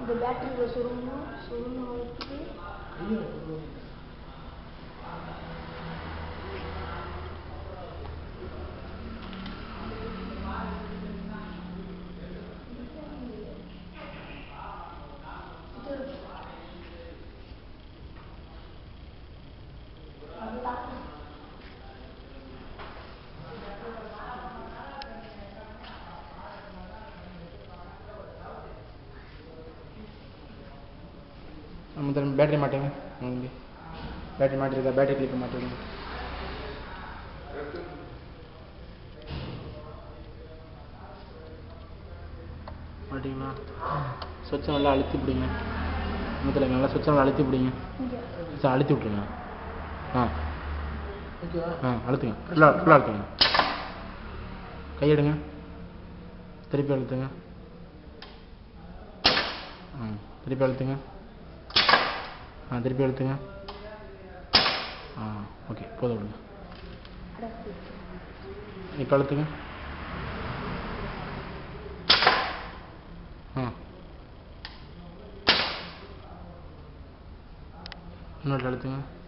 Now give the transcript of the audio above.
இந்த பேட்டரியில் சுருங்கணும் சுருங்கணும் வச்சுட்டு நம்ம திரும்ப பேட்டரி மாட்டுங்க இங்கே பேட்டரி மாட்டிருக்கா பேட்டரி கிளிப் மாட்டிருங்க மாட்டிங்களா சுவிட்சை நல்லா அழுத்தி பிடிங்க முத்தில் நல்லா சுவிட்சை நல்லா அழுத்தி பிடிங்க இங்கே சுவிட்சை அழுத்தி விட்ருங்க ஆ ஓகேவா ஆ அழுத்துங்க ஃபுல்லாக ஃபுல்லாக அழுத்துங்க கையெடுங்க திருப்பி அழுத்துங்க ஆ திருப்பி அழுத்துங்க ஆ திருப்பி அழுத்துங்க ஆ ஓகே போதும் விடுங்க அடக்கு இப்போ அழுத்துங்க ஆ இன்னொரு அழுத்துங்க